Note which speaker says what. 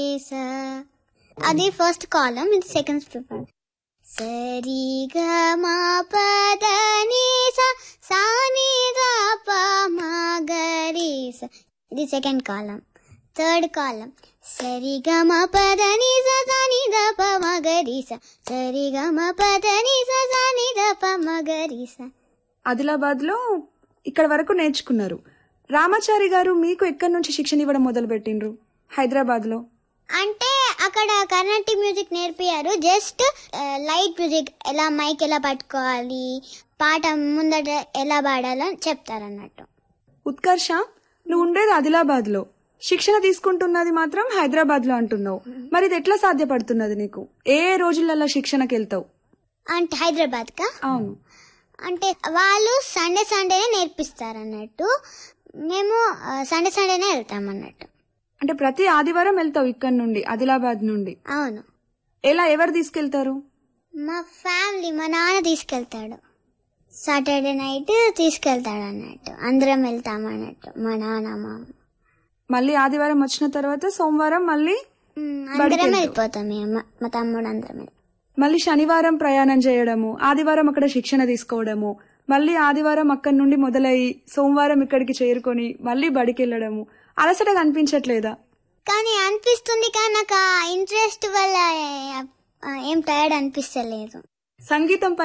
Speaker 1: సా. అది ఫస్ట్ కాలం ఇది second paper సరి గ మా పద ని సా సా ని ద ప మ గ రి సా ఇది సెకండ్ కాలం థర్డ్ కాలం సరి గ మ పద ని సా సా ని ద ప మ గ రి సా సరి గ మ పద ని సా సా ని ద ప మ గ రి సా
Speaker 2: ఆదిలాబాద్ లో ఇక్కడ వరకు నేర్చుకున్నారు రామాచారి గారు మీకు ఎక్కడి నుంచి శిక్షణ ఇవ్వడం మొదలు పెట్టిండ్రు హైదరాబాద్ లో
Speaker 1: అంటే అక్కడ కర్ణాటిక్ మ్యూజిక్ నేర్పియారు జస్ట్ లైట్ మ్యూజిక్ ఎలా మైక్ ఎలా పట్టుకోవాలి పాట ముందట ఎలా పాడాలో చెప్తారు అన్నట్టు
Speaker 2: ఉత్కర్ష నువ్వు ఉండేది ఆదిలాబాద్ లో శిక్షణ తీసుకుంటున్నది మాత్రం హైదరాబాద్ లో అంటున్నావు మరి ఇది ఎట్లా సాధ్యపడుతున్నది నీకు ఏ ఏ రోజులలో శిక్షణకి వెళ్తావు
Speaker 1: అంటే హైదరాబాద్ కా
Speaker 2: అవును
Speaker 1: అంటే వాళ్ళు సండే సండేనే నేర్పిస్తారు అన్నట్టు మేము సండే సండేనే వెళ్తాం అన్నట్టు
Speaker 2: అంటే ప్రతి ఆదివారం వెళ్తావు ఇక్కడ నుండి ఆదిలాబాద్ నుండి
Speaker 1: అవును
Speaker 2: ఎలా ఎవరు తీసుకెళ్తారు
Speaker 1: మా ఫ్యామిలీ మా నాన్న తీసుకెళ్తాడు సాటర్డే నైట్ తీసుకెళ్తాడు అన్నట్టు అందరం వెళ్తాం అన్నట్టు మా నాన్న మా అమ్మ.
Speaker 2: మళ్ళీ ఆదివారం వచ్చిన తర్వాత సోమవారం మళ్ళీ
Speaker 1: మ్,
Speaker 2: బడికి
Speaker 1: అందరం
Speaker 2: వెళ్తావు.
Speaker 1: వెళ్ళిపోతాం మేము మా- మా తమ్ముడు అందరం వెళ్ళి
Speaker 2: మళ్ళీ శనివారం ప్రయాణం చేయడము ఆదివారం అక్కడ శిక్షణ తీసుకోవడము మళ్ళీ ఆదివారం అక్కడి నుండి మొదలయ్యి సోమవారం ఇక్కడికి చేరుకొని మళ్ళీ బడికి వెళ్ళడము అలసటగా అనిపించట్లేదా
Speaker 1: కానీ అనిపిస్తుంది కానీ నాకు ఆ ఇంట్రెస్ట్ వల్ల ఆ, ఏం టైర్డ్ అనిపిస్తలేదు
Speaker 2: సంగీతం